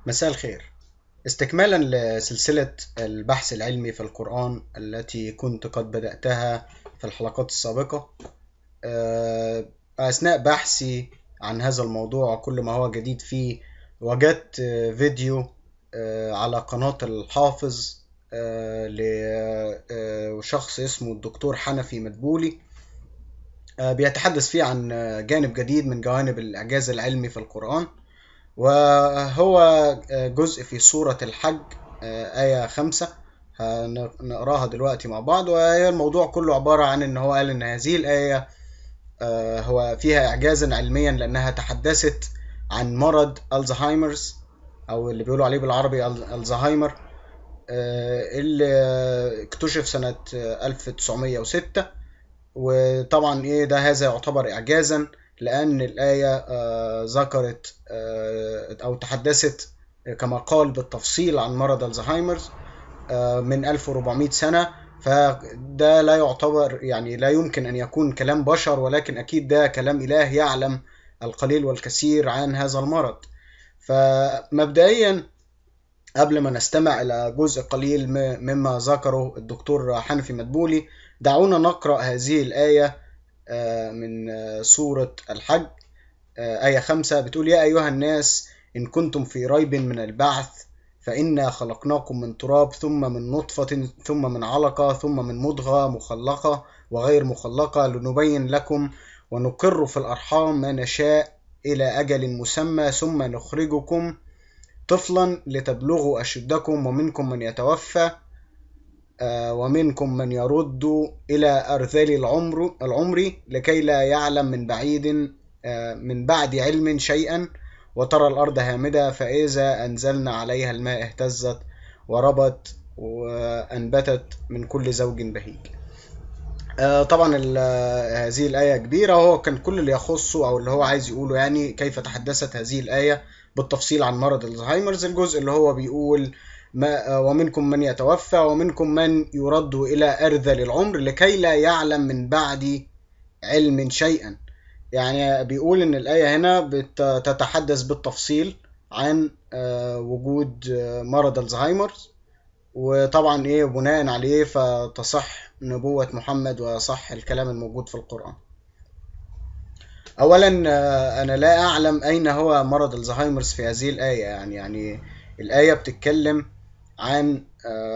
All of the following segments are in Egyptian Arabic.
مساء الخير استكمالا لسلسلة البحث العلمي في القرآن التي كنت قد بدأتها في الحلقات السابقة آه، أثناء بحثي عن هذا الموضوع وكل ما هو جديد فيه وجدت آه، فيديو آه، على قناة الحافظ لشخص اسمه الدكتور حنفي مدبولي بيتحدث فيه عن جانب جديد من جوانب الإعجاز العلمي في القرآن وهو جزء في سورة الحج آية خمسة هنقراها دلوقتي مع بعض وهي الموضوع كله عبارة عن إن هو قال إن هذه الآية هو فيها إعجازا علميا لأنها تحدثت عن مرض الزهايمرز أو اللي بيقولوا عليه بالعربي الزهايمر اللي اكتشف سنة 1906 وطبعا إيه ده هذا يعتبر إعجازا لأن الآية ذكرت أو تحدثت كما قال بالتفصيل عن مرض الزهايمرز من 1400 سنة فده لا يعتبر يعني لا يمكن أن يكون كلام بشر ولكن أكيد ده كلام إله يعلم القليل والكثير عن هذا المرض فمبدئيا قبل ما نستمع إلى جزء قليل مما ذكره الدكتور حنفي مدبولي دعونا نقرأ هذه الآية من سورة الحج آية خمسة بتقول يا أيها الناس إن كنتم في ريب من البعث فإنا خلقناكم من تراب ثم من نطفة ثم من علقة ثم من مضغة مخلقة وغير مخلقة لنبين لكم ونقر في الأرحام ما نشاء إلى أجل مسمى ثم نخرجكم طفلا لتبلغوا أشدكم ومنكم من يتوفى ومنكم من يرد إلى أرذل العمر العمر لكي لا يعلم من بعيد من بعد علم شيئا وترى الأرض هامدة فإذا أنزلنا عليها الماء اهتزت وربت وأنبتت من كل زوج بهيج طبعا هذه الآية كبيرة وهو كان كل اللي يخصه أو اللي هو عايز يقوله يعني كيف تحدثت هذه الآية بالتفصيل عن مرض الزهايمرز الجزء اللي هو بيقول ما ومنكم من يتوفى ومنكم من يرد إلى أرذل العمر لكي لا يعلم من بعد علم شيئا يعني بيقول إن الآية هنا بتتحدث بالتفصيل عن وجود مرض الزهايمر وطبعا إيه بناء عليه فتصح نبوة محمد وصح الكلام الموجود في القرآن أولا أنا لا أعلم أين هو مرض الزهايمرز في هذه الآية يعني يعني الآية بتتكلم عن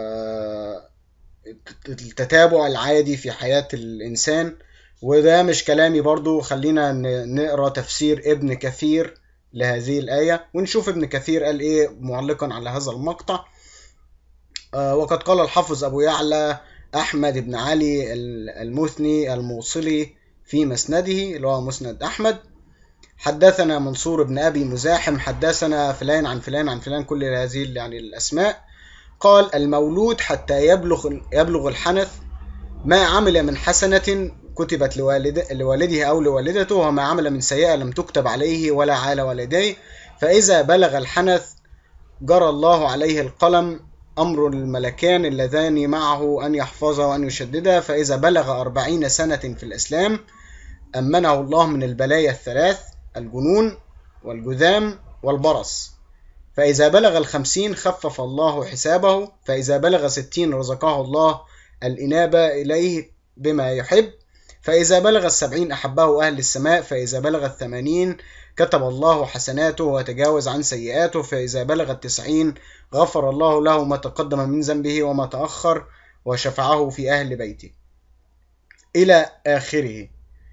التتابع العادي في حياة الإنسان وده مش كلامي برضو خلينا نقرأ تفسير ابن كثير لهذه الآية ونشوف ابن كثير قال إيه معلقا على هذا المقطع وقد قال الحافظ أبو يعلى أحمد بن علي المثني الموصلي في مسنده اللي هو مسند أحمد حدثنا منصور بن أبي مزاحم حدثنا فلان عن فلان عن فلان كل هذه يعني الأسماء قال المولود حتى يبلغ يبلغ الحنث ما عمل من حسنة كتبت لوالد لوالده أو لوالدته وما عمل من سيئة لم تكتب عليه ولا على والديه فإذا بلغ الحنث جرى الله عليه القلم أمر الملكان اللذان معه أن يحفظه وأن يشدده فإذا بلغ أربعين سنة في الإسلام أمنه الله من البلايا الثلاث الجنون والجذام والبرص فإذا بلغ الخمسين خفف الله حسابه فإذا بلغ ستين رزقه الله الإنابة إليه بما يحب فإذا بلغ السبعين أحبه أهل السماء فإذا بلغ الثمانين كتب الله حسناته وتجاوز عن سيئاته فإذا بلغ التسعين غفر الله له ما تقدم من ذنبه وما تأخر وشفعه في أهل بيته إلى آخره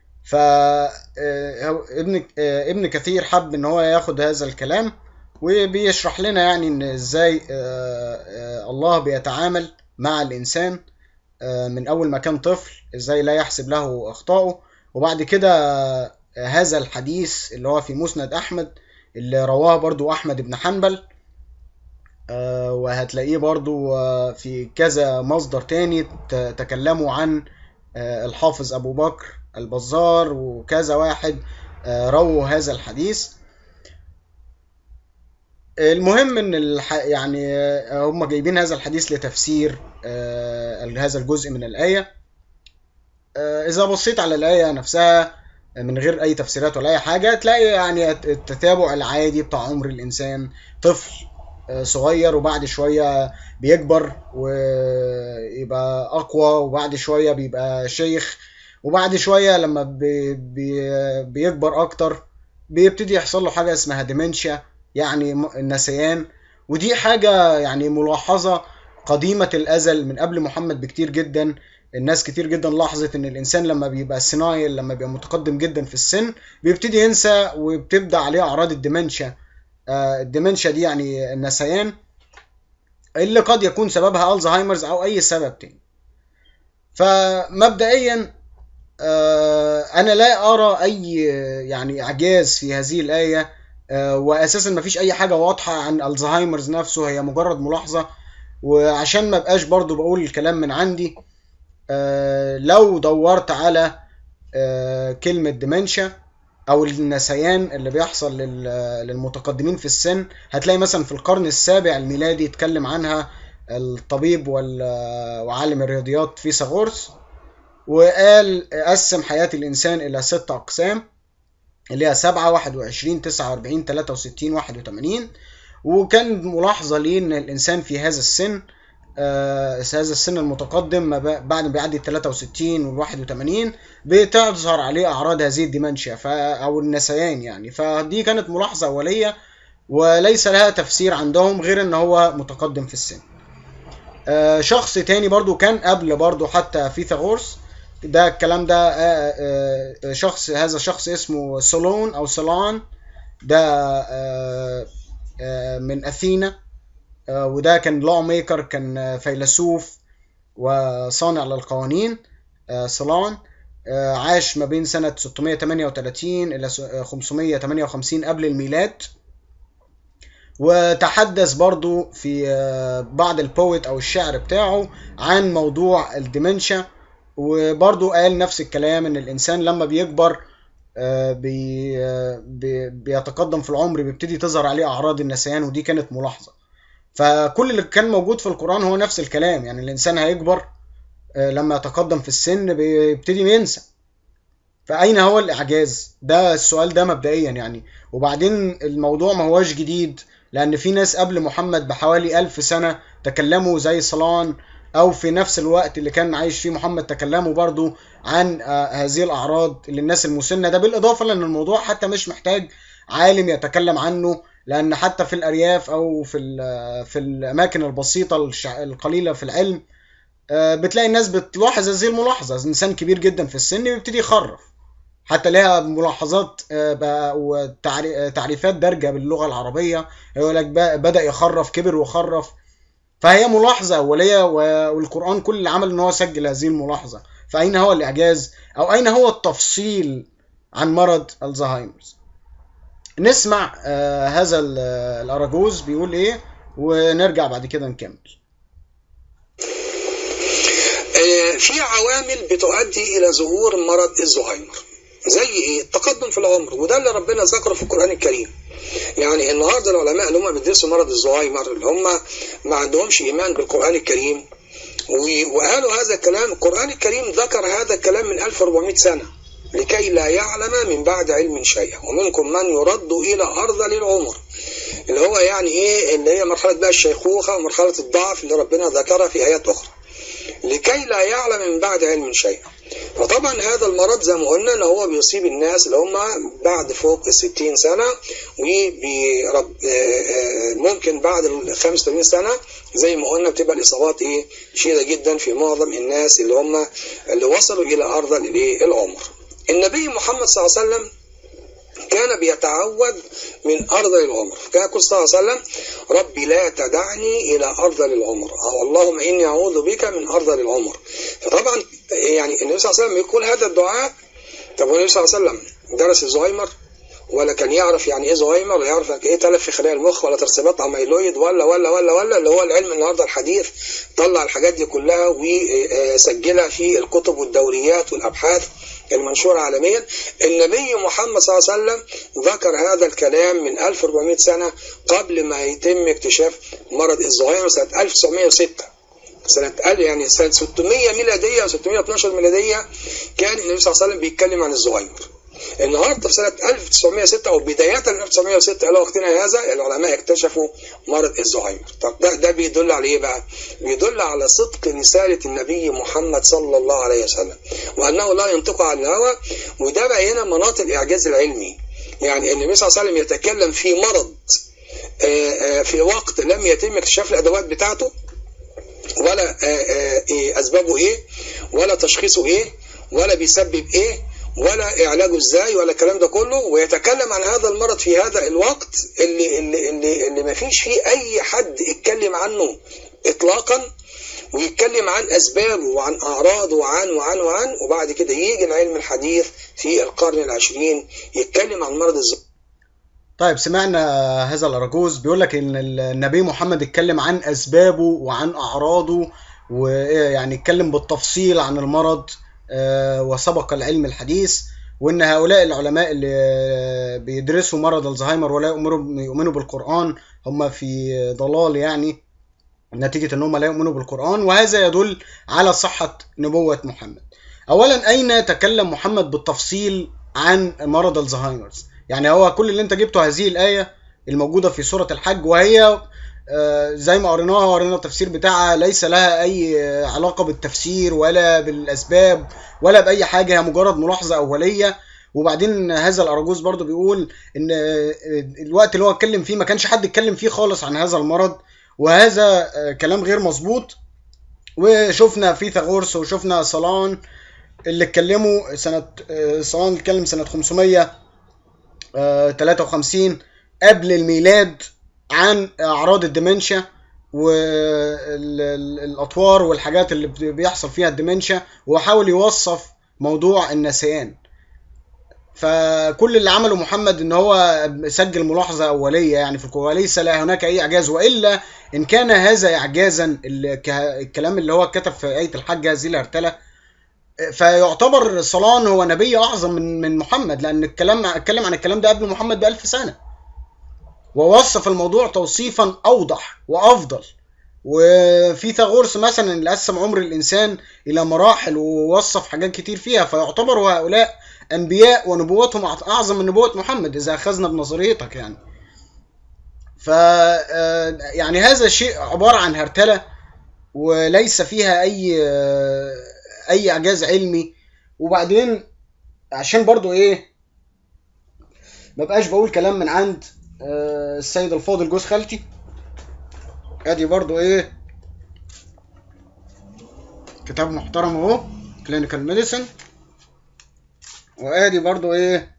فابن ابن كثير حب ان هو ياخد هذا الكلام وبيشرح لنا يعني ان ازاي الله بيتعامل مع الانسان من اول ما كان طفل ازاي لا يحسب له اخطائه وبعد كده هذا الحديث اللي هو في مسند احمد اللي رواه برضو احمد بن حنبل وهتلاقيه برضو في كذا مصدر تاني تكلموا عن الحافظ ابو بكر البزار وكذا واحد رووا هذا الحديث المهم ان الح... يعني هم جايبين هذا الحديث لتفسير هذا الجزء من الآية إذا بصيت على الآية نفسها من غير أي تفسيرات ولا أي حاجة تلاقي يعني التتابع العادي بتاع عمر الإنسان طفل آه، صغير وبعد شويه بيكبر ويبقى اقوى وبعد شويه بيبقى شيخ وبعد شويه لما بي بي بيكبر اكتر بيبتدي يحصل له حاجه اسمها ديمنشيا يعني م- النسيان ودي حاجه يعني ملاحظه قديمه الازل من قبل محمد بكتير جدا الناس كتير جدا لاحظت ان الانسان لما بيبقى سينايل لما بيبقى متقدم جدا في السن بيبتدي ينسى وبتبدا عليه اعراض الديمنشيا آه، الديمنشيا دي يعني النسيان اللي قد يكون سببها الزهايمرز او اي سبب تاني فمبدئيا آه، انا لا ارى اي يعني اعجاز في هذه الايه آه، واساسا ما فيش اي حاجه واضحه عن الزهايمرز نفسه هي مجرد ملاحظه وعشان ما بقاش برضو بقول الكلام من عندي آه، لو دورت على آه، كلمه ديمنشيا او النسيان اللي بيحصل لل- للمتقدمين في السن هتلاقي مثلا في القرن السابع الميلادي اتكلم عنها الطبيب وال- وعالم الرياضيات فيثاغورس وقال قسم حياة الإنسان إلى ست أقسام اللي هي سبعة واحد وعشرين تسعة وأربعين تلاتة وستين واحد وتمانين وكان ملاحظة ليه إن الإنسان في هذا السن آه هذا السن المتقدم ما ب- بعد ما بيعدي ال 63 وال 81 بتظهر عليه أعراض هذه الديمنشيا ف- أو النسيان يعني فدي كانت ملاحظة أولية وليس لها تفسير عندهم غير إن هو متقدم في السن. آه، شخص تاني برضو كان قبل برضو حتى فيثاغورس ده الكلام ده آه، آه، شخص هذا الشخص اسمه سولون او سولان ده آه، آه، من اثينا آه، وده كان لو ميكر كان آه، فيلسوف وصانع للقوانين آه، سولان آه، عاش ما بين سنة 638 إلى س- آه، 558 قبل الميلاد وتحدث برضو في آه، بعض البويت او الشعر بتاعه عن موضوع الديمنشا وبرضو قال نفس الكلام ان الانسان لما بيكبر آه، بي آه، بي- بيتقدم في العمر بيبتدي تظهر عليه اعراض النسيان ودي كانت ملاحظة فكل اللي كان موجود في القرآن هو نفس الكلام يعني الانسان هيكبر آه، لما يتقدم في السن بيبتدي ينسى فأين هو الإعجاز؟ ده السؤال ده مبدئيا يعني وبعدين الموضوع ما هوش جديد لأن في ناس قبل محمد بحوالي ألف سنة تكلموا زي صلان أو في نفس الوقت اللي كان عايش فيه محمد تكلموا برضو عن آه، هذه الأعراض للناس المسنة ده بالإضافة لأن الموضوع حتى مش محتاج عالم يتكلم عنه لأن حتى في الأرياف أو في ال- في الأماكن البسيطة الشع- القليلة في العلم آه، بتلاقي الناس بتلاحظ هذه الملاحظة إنسان كبير جدا في السن بيبتدي يخرف حتى لها ملاحظات آه، بقى وتعري- آه، تعريفات دارجة باللغة العربية يقول لك بقى بدأ يخرف كبر وخرف فهي ملاحظة أولية و- والقرآن كل اللي عمل إن هو سجل هذه الملاحظة فأين هو الإعجاز أو أين هو التفصيل عن مرض الزهايمرز نسمع آه، هذا ال- الأراجوز بيقول إيه ونرجع بعد كده نكمل آه، في عوامل بتؤدي الى ظهور مرض الزهايمر زي ايه التقدم في العمر وده اللي ربنا ذكره في القران الكريم يعني النهارده العلماء اللي هم بيدرسوا مرض الزهايمر اللي هم ما عندهمش ايمان بالقران الكريم و- وقالوا هذا الكلام القران الكريم ذكر هذا الكلام من 1400 سنه لكي لا يعلم من بعد علم شيئا ومنكم من يرد الى ارض للعمر اللي هو يعني ايه اللي هي مرحله بقى الشيخوخه ومرحله الضعف اللي ربنا ذكرها في ايات اخرى لكي لا يعلم من بعد علم شيئا فطبعا هذا المرض زي ما قلنا ان هو بيصيب الناس اللي هم بعد فوق ال 60 سنه وممكن بعد ال 85 سنه زي ما قلنا بتبقى الاصابات ايه شديده جدا في معظم الناس اللي هم اللي وصلوا الى ارض الايه العمر. النبي محمد صلى الله عليه وسلم كان بيتعود من أرض العمر كان يقول صلى الله عليه وسلم ربي لا تدعني إلى أرض العمر أو اللهم إني أعوذ بك من أرض العمر فطبعا يعني النبي صلى الله عليه وسلم يقول هذا الدعاء طب النبي صلى الله عليه وسلم درس الزهايمر ولا كان يعرف يعني ايه زهايمر ولا يعرف يعني ايه تلف في خلايا المخ ولا ترسبات اميلويد ولا ولا ولا ولا اللي هو العلم النهارده الحديث طلع الحاجات دي كلها وسجلها في الكتب والدوريات والابحاث المنشورة عالميا النبي محمد صلى الله عليه وسلم ذكر هذا الكلام من 1400 سنة قبل ما يتم اكتشاف مرض الزهايمر سنة 1906 سنة يعني سنة 600 ميلادية أو 612 ميلادية كان النبي صلى الله عليه وسلم بيتكلم عن الزهايمر النهارده في سنه 1906 او بدايه 1906 الى وقتنا هذا العلماء اكتشفوا مرض الزهايمر طب ده ده بيدل على ايه بقى بيدل على صدق رساله النبي محمد صلى الله عليه وسلم وانه لا ينطق عن الهوى وده بقى هنا مناط الاعجاز العلمي يعني النبي صلى الله عليه وسلم يتكلم في مرض في وقت لم يتم اكتشاف الادوات بتاعته ولا إيه اسبابه ايه ولا تشخيصه ايه ولا بيسبب ايه ولا علاجه ازاي ولا الكلام ده كله ويتكلم عن هذا المرض في هذا الوقت اللي اللي اللي, اللي ما فيش فيه اي حد اتكلم عنه اطلاقا ويتكلم عن اسبابه وعن اعراضه وعن وعن وعن وبعد كده يجي العلم الحديث في القرن العشرين يتكلم عن مرض الزهايمر طيب سمعنا هذا الأرجوز بيقول لك إن النبي محمد اتكلم عن أسبابه وعن أعراضه ويعني اتكلم بالتفصيل عن المرض وسبق العلم الحديث وإن هؤلاء العلماء اللي بيدرسوا مرض الزهايمر ولا يؤمنوا بالقرآن هم في ضلال يعني نتيجة إن هم لا يؤمنوا بالقرآن وهذا يدل على صحة نبوة محمد. أولا أين تكلم محمد بالتفصيل عن مرض الزهايمرز؟ يعني هو كل اللي انت جبته هذه الآية الموجودة في سورة الحج وهي زي ما قريناها وقرينا التفسير بتاعها ليس لها أي علاقة بالتفسير ولا بالأسباب ولا بأي حاجة هي مجرد ملاحظة أولية وبعدين هذا الأرجوز برضو بيقول إن الوقت اللي هو اتكلم فيه ما كانش حد اتكلم فيه خالص عن هذا المرض وهذا كلام غير مظبوط وشفنا فيثاغورس وشفنا صلان اللي اتكلموا سنة صلان اتكلم سنة 500 53 قبل الميلاد عن اعراض الدمنشا والاطوار والحاجات اللي بيحصل فيها الدمنشا وحاول يوصف موضوع النسيان فكل اللي عمله محمد ان هو سجل ملاحظه اوليه يعني في القوه ليس لا هناك اي اعجاز والا ان كان هذا اعجازا الكلام اللي هو كتب في ايه الحج هذه الهرتله فيعتبر صلان هو نبي اعظم من من محمد لان الكلام اتكلم عن الكلام ده قبل محمد بألف سنه ووصف الموضوع توصيفا اوضح وافضل وفي ثاغورس مثلا اللي قسم عمر الانسان الى مراحل ووصف حاجات كتير فيها فيعتبر هؤلاء انبياء ونبوتهم اعظم من نبوه محمد اذا اخذنا بنظريتك يعني ف يعني هذا شيء عباره عن هرتله وليس فيها اي اي اعجاز علمي وبعدين عشان برضو ايه ما بقاش بقول كلام من عند السيد الفاضل جوز خالتي ادي برضو ايه كتاب محترم اهو كلينيكال ميديسن وادي برضو ايه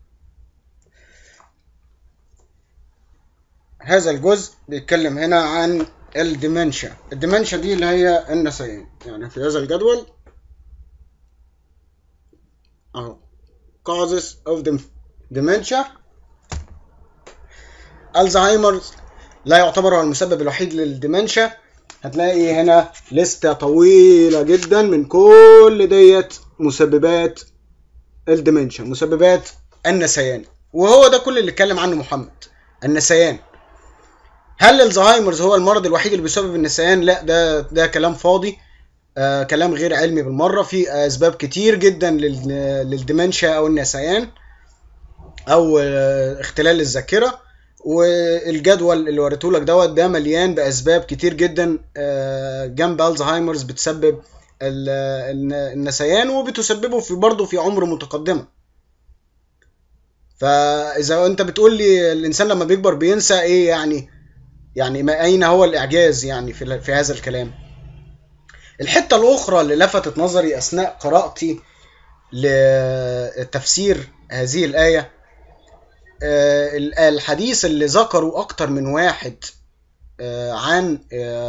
هذا الجزء بيتكلم هنا عن الديمنشا الديمنشا دي اللي هي النسيان يعني في هذا الجدول اهو causes of dementia الزهايمر لا يعتبر هو المسبب الوحيد للديمنشا هتلاقي هنا لستة طويلة جدا من كل ديت مسببات الديمنشا مسببات النسيان وهو ده كل اللي اتكلم عنه محمد النسيان هل الزهايمرز هو المرض الوحيد اللي بيسبب النسيان لا ده ده كلام فاضي آه كلام غير علمي بالمره في اسباب كتير جدا للدمنشا او النسيان او آه اختلال الذاكره والجدول اللي وريته لك دوت ده مليان باسباب كتير جدا آه جنب الزهايمرز بتسبب النسيان وبتسببه في برضه في عمر متقدمه فاذا انت بتقول لي الانسان لما بيكبر بينسى ايه يعني يعني ما اين هو الاعجاز يعني في, في هذا الكلام الحتة الأخرى اللي لفتت نظري أثناء قراءتي لتفسير هذه الآية الحديث اللي ذكروا أكتر من واحد عن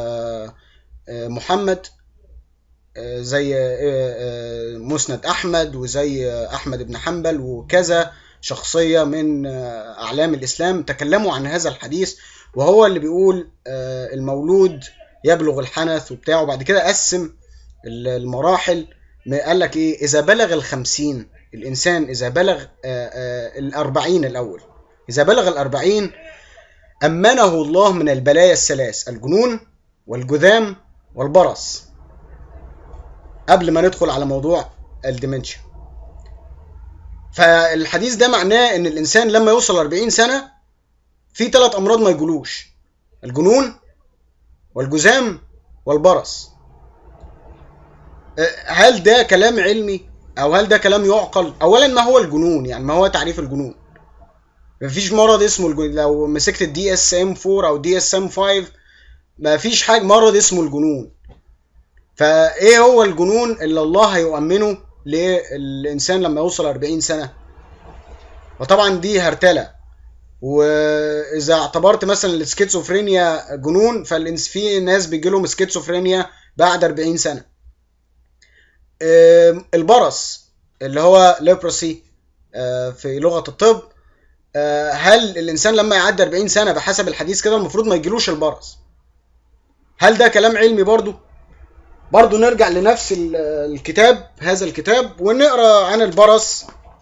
محمد زي مسند أحمد وزي أحمد بن حنبل وكذا شخصية من أعلام الإسلام تكلموا عن هذا الحديث وهو اللي بيقول المولود يبلغ الحنث وبتاعه بعد كده قسم المراحل قال لك ايه اذا بلغ الخمسين الانسان اذا بلغ الاربعين الاول اذا بلغ الاربعين امنه الله من البلايا الثلاث الجنون والجذام والبرص قبل ما ندخل على موضوع الديمنشيا فالحديث ده معناه ان الانسان لما يوصل 40 سنه في ثلاث امراض ما يجولوش الجنون والجذام والبرص هل ده كلام علمي او هل ده كلام يعقل اولا ما هو الجنون يعني ما هو تعريف الجنون مفيش مرض اسمه الجنون لو مسكت الدي اس ام 4 او دي اس ام 5 مفيش حاجه مرض اسمه الجنون فايه هو الجنون اللي الله هيؤمنه للانسان لما يوصل 40 سنه وطبعا دي هرتله واذا اعتبرت مثلا السكيزوفرينيا جنون ففي ناس بيجي لهم سكيزوفرينيا بعد 40 سنه البرص اللي هو ليبروسي في لغه الطب هل الانسان لما يعدي 40 سنه بحسب الحديث كده المفروض ما يجيلوش البرص هل ده كلام علمي برضو برضو نرجع لنفس الكتاب هذا الكتاب ونقرا عن البرص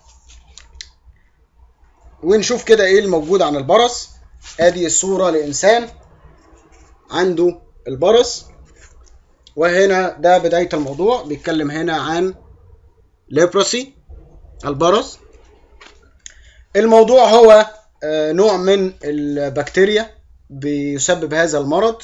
ونشوف كده ايه الموجود عن البرص ادي الصورة لانسان عنده البرص وهنا ده بداية الموضوع بيتكلم هنا عن ليبروسي البرص الموضوع هو نوع من البكتيريا بيسبب هذا المرض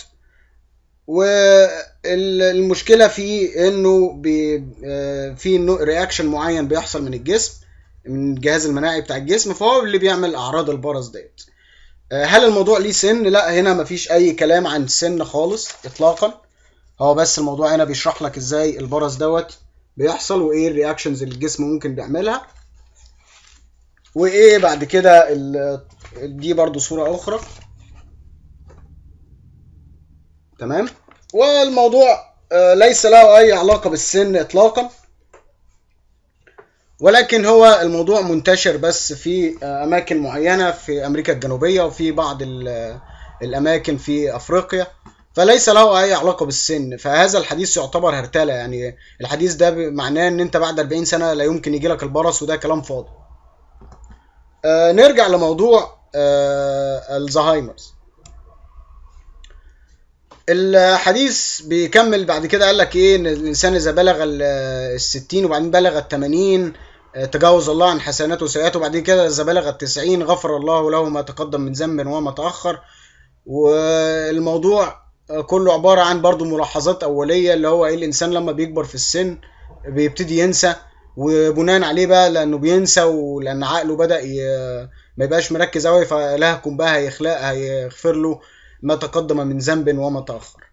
والمشكله في انه بي في رياكشن معين بيحصل من الجسم من الجهاز المناعي بتاع الجسم فهو اللي بيعمل اعراض البرص ديت هل الموضوع ليه سن لا هنا مفيش اي كلام عن سن خالص اطلاقا هو بس الموضوع هنا بيشرح لك ازاي البرص دوت بيحصل وايه الرياكشنز اللي الجسم ممكن بيعملها وايه بعد كده دي برضو صورة اخرى تمام والموضوع ليس له اي علاقة بالسن اطلاقا ولكن هو الموضوع منتشر بس في اماكن معينة في امريكا الجنوبية وفي بعض الاماكن في افريقيا فليس له اي علاقة بالسن فهذا الحديث يعتبر هرتلة يعني الحديث ده معناه ان انت بعد 40 سنة لا يمكن يجيلك البرص وده كلام فاضي آه نرجع لموضوع آه الزهايمرز الحديث بيكمل بعد كده قال لك ايه ان الانسان اذا بلغ ال 60 وبعدين بلغ ال 80 تجاوز الله عن حسناته وسيئاته وبعدين كده اذا بلغ ال 90 غفر الله له ما تقدم من ذنب وما تاخر والموضوع كله عباره عن برضو ملاحظات اوليه اللي هو ايه الانسان لما بيكبر في السن بيبتدي ينسى وبناء عليه بقى لانه بينسى ولان عقله بدا ي... ما يبقاش مركز قوي فالهكم بقى هيخلق هيغفر له ما تقدم من ذنب وما تاخر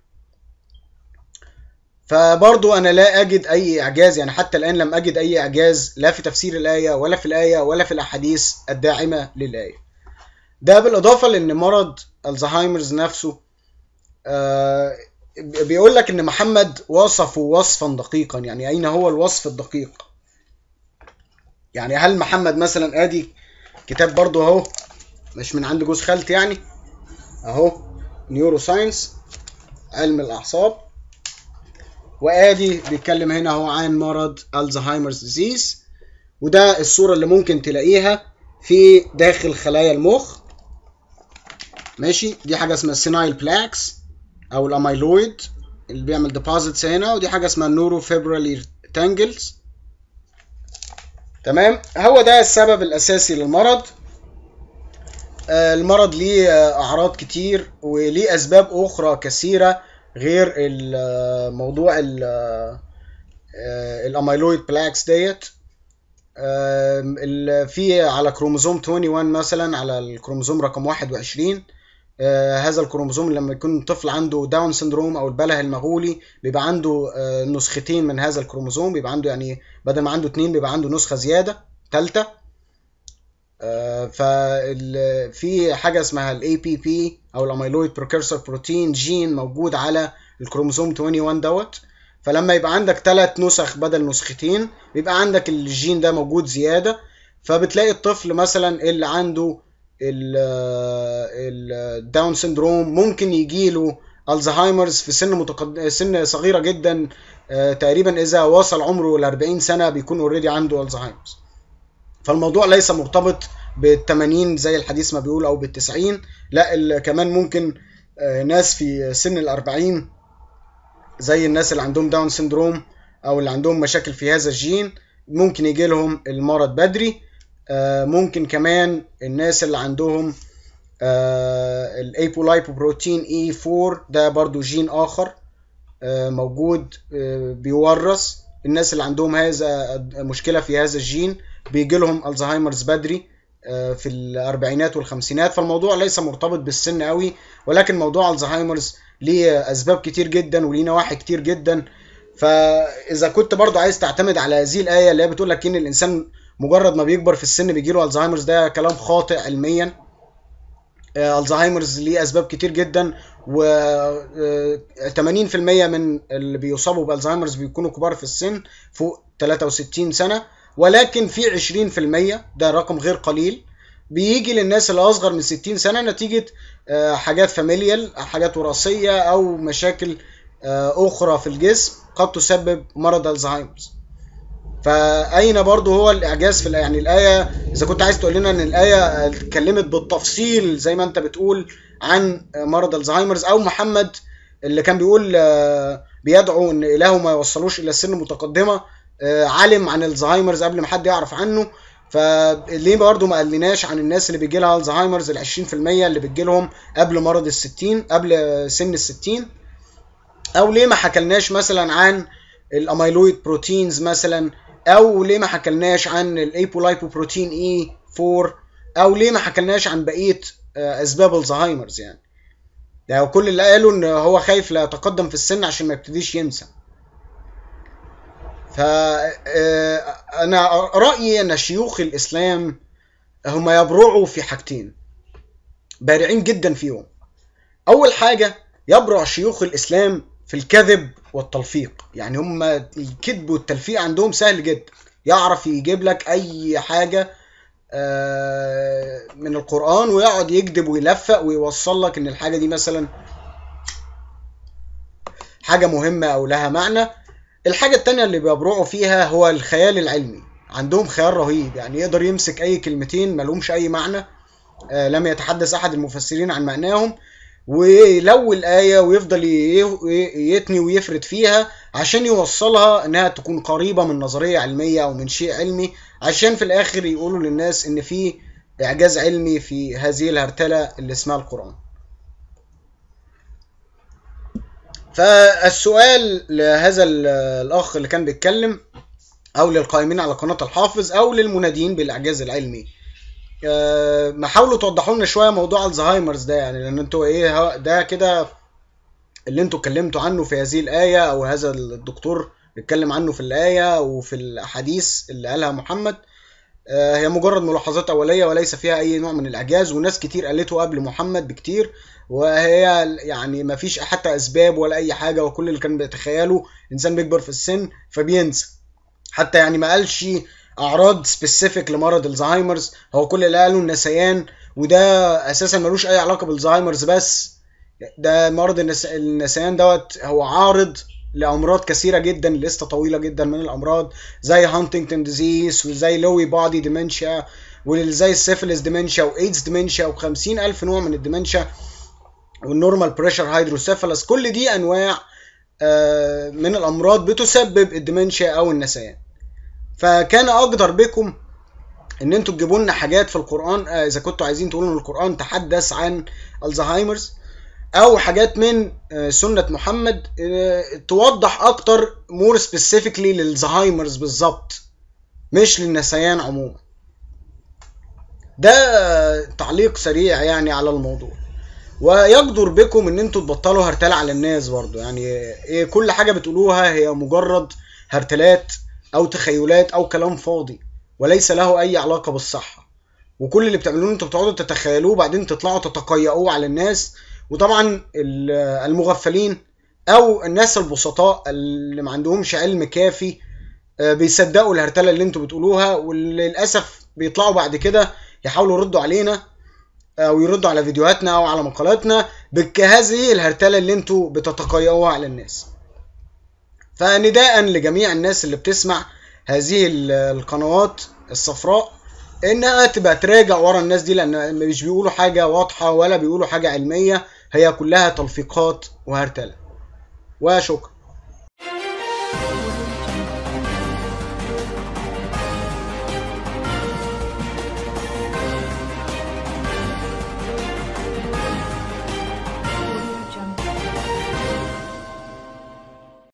فبرضو انا لا اجد اي اعجاز يعني حتى الان لم اجد اي اعجاز لا في تفسير الايه ولا في الايه ولا في الاحاديث الداعمه للايه ده بالاضافه لان مرض الزهايمرز نفسه آه بيقول لك ان محمد وصفه وصفا دقيقا يعني اين هو الوصف الدقيق يعني هل محمد مثلا ادي كتاب برضه اهو مش من عند جوز خالتي يعني اهو نيورو ساينس علم الاعصاب وادي بيتكلم هنا اهو عن مرض الزهايمرز ديزيز وده الصوره اللي ممكن تلاقيها في داخل خلايا المخ ماشي دي حاجه اسمها السينايل بلاكس او الاميلويد اللي بيعمل ديبوزيتس هنا ودي حاجه اسمها النورو فيبرالي تانجلز تمام هو ده السبب الاساسي للمرض المرض ليه اعراض كتير وليه اسباب اخرى كثيره غير الموضوع الاميلويد بلاكس ديت في على كروموزوم 21 مثلا على الكروموزوم رقم 21 آه هذا الكروموزوم لما يكون طفل عنده داون سندروم او البله المغولي بيبقى عنده آه نسختين من هذا الكروموزوم بيبقى عنده يعني بدل ما عنده اتنين بيبقى عنده نسخه زياده ثالثه آه ففي حاجه اسمها الاي بي بي او الاميلويد بريكرسور بروتين جين موجود على الكروموزوم 21 دوت فلما يبقى عندك ثلاث نسخ بدل نسختين بيبقى عندك الجين ده موجود زياده فبتلاقي الطفل مثلا اللي عنده الداون سندروم ممكن يجي له الزهايمرز في سن متقد... سن صغيره جدا تقريبا اذا وصل عمره ل 40 سنه بيكون اوريدي عنده الزهايمرز فالموضوع ليس مرتبط بال 80 زي الحديث ما بيقول او بال 90 لا كمان ممكن ناس في سن ال 40 زي الناس اللي عندهم داون سندروم او اللي عندهم مشاكل في هذا الجين ممكن يجي لهم المرض بدري آه، ممكن كمان الناس اللي عندهم الايبولايبوبروتين اي 4 ده برضو جين اخر آه، موجود آه، بيورث الناس اللي عندهم هذا مشكله في هذا الجين بيجي لهم الزهايمرز بدري آه، في الاربعينات والخمسينات فالموضوع ليس مرتبط بالسن قوي ولكن موضوع الزهايمرز ليه اسباب كتير جدا وليه نواحي كتير جدا فاذا كنت برضو عايز تعتمد على هذه الايه اللي هي بتقول لك ان الانسان مجرد ما بيكبر في السن بيجيله الزهايمرز ده كلام خاطئ علميا آه، الزهايمرز ليه اسباب كتير جدا و آه، 80% من اللي بيصابوا بالزهايمرز بيكونوا كبار في السن فوق 63 سنه ولكن في 20% ده رقم غير قليل بيجي للناس اللي اصغر من 60 سنه نتيجه آه، حاجات فاميليال حاجات وراثيه او مشاكل آه، اخرى في الجسم قد تسبب مرض الزهايمرز فاين برضو هو الاعجاز في الآية يعني الايه اذا كنت عايز تقول لنا ان الايه اتكلمت بالتفصيل زي ما انت بتقول عن مرض الزهايمرز او محمد اللي كان بيقول آه، بيدعو ان الهه ما يوصلوش الى السن المتقدمه آه، علم عن الزهايمرز قبل ما حد يعرف عنه فليه برضه ما قالناش عن الناس اللي بيجي لها الزهايمرز ال 20% اللي بتجي لهم قبل مرض ال 60 قبل سن ال 60 او ليه ما حكلناش مثلا عن الاميلويد بروتينز مثلا او ليه ما حكلناش عن الايبولايبوبروتين اي 4 او ليه ما حكلناش عن بقيه آه، اسباب الزهايمرز يعني ده كل اللي قالوا ان هو خايف لا يتقدم في السن عشان ما يبتديش ينسى ف آه، انا رايي ان شيوخ الاسلام هم يبرعوا في حاجتين بارعين جدا فيهم اول حاجه يبرع شيوخ الاسلام في الكذب والتلفيق يعني هم الكذب والتلفيق عندهم سهل جدا يعرف يجيب لك اي حاجه آه، من القران ويقعد يكذب ويلفق ويوصل لك ان الحاجه دي مثلا حاجه مهمه او لها معنى الحاجه التانية اللي بيبرعوا فيها هو الخيال العلمي عندهم خيال رهيب يعني يقدر يمسك اي كلمتين ملهمش اي معنى آه، لم يتحدث احد المفسرين عن معناهم ويلوي الآية ويفضل ي- يتني ويفرد فيها عشان يوصلها انها تكون قريبة من نظرية علمية او من شيء علمي عشان في الاخر يقولوا للناس ان في اعجاز علمي في هذه الهرتلة اللي اسمها القرآن فالسؤال لهذا ال- الاخ اللي كان بيتكلم او للقائمين على قناة الحافظ او للمنادين بالاعجاز العلمي آه، ما حاولوا توضحوا لنا شويه موضوع الزهايمرز ده يعني لان انتوا ايه ها- ده كده اللي انتوا اتكلمتوا عنه في هذه الايه او هذا الدكتور اتكلم عنه في الايه وفي الاحاديث اللي قالها محمد آه، هي مجرد ملاحظات اوليه وليس فيها اي نوع من الاعجاز وناس كتير قالته قبل محمد بكتير وهي يعني ما فيش حتى اسباب ولا اي حاجه وكل اللي كان بيتخيله انسان بيكبر في السن فبينسى حتى يعني ما قالش اعراض سبيسيفيك لمرض الزهايمرز هو كل اللي قاله النسيان وده اساسا ملوش اي علاقه بالزهايمرز بس ده مرض النس... النسيان دوت هو عارض لامراض كثيره جدا لسته طويله جدا من الامراض زي هانتنجتون ديزيز وزي لوي بادي ديمنشيا وزي السيفلس ديمنشيا وايدز ديمنشيا و50 الف نوع من الديمنشيا والنورمال بريشر هيدروسيفالس كل دي انواع آه، من الامراض بتسبب الديمنشيا او النسيان فكان اقدر بكم ان انتوا تجيبوا لنا حاجات في القران آه، اذا كنتوا عايزين تقولوا ان القران تحدث عن الزهايمرز او حاجات من آه، سنه محمد آه، توضح اكتر مور سبيسيفيكلي للزهايمرز بالظبط مش للنسيان عموما ده آه، تعليق سريع يعني على الموضوع ويقدر بكم ان انتوا تبطلوا هرتله على الناس برضو يعني ايه كل حاجه بتقولوها هي مجرد هرتلات او تخيلات او كلام فاضي وليس له اي علاقه بالصحه وكل اللي بتعملوه انتوا بتقعدوا تتخيلوه وبعدين تطلعوا تتقيأوه على الناس وطبعا ال- المغفلين او الناس البسطاء اللي ما عندهمش علم كافي آه، بيصدقوا الهرتله اللي انتوا بتقولوها وللاسف بيطلعوا بعد كده يحاولوا يردوا علينا او يردوا على فيديوهاتنا او على مقالاتنا بهذه الهرتله اللي انتوا بتتقيأوها على الناس فنداء لجميع الناس اللي بتسمع هذه ال- القنوات الصفراء انها تبقى تراجع ورا الناس دي لان مش بيقولوا حاجه واضحه ولا بيقولوا حاجه علميه هي كلها تلفيقات وهرتله وشكرا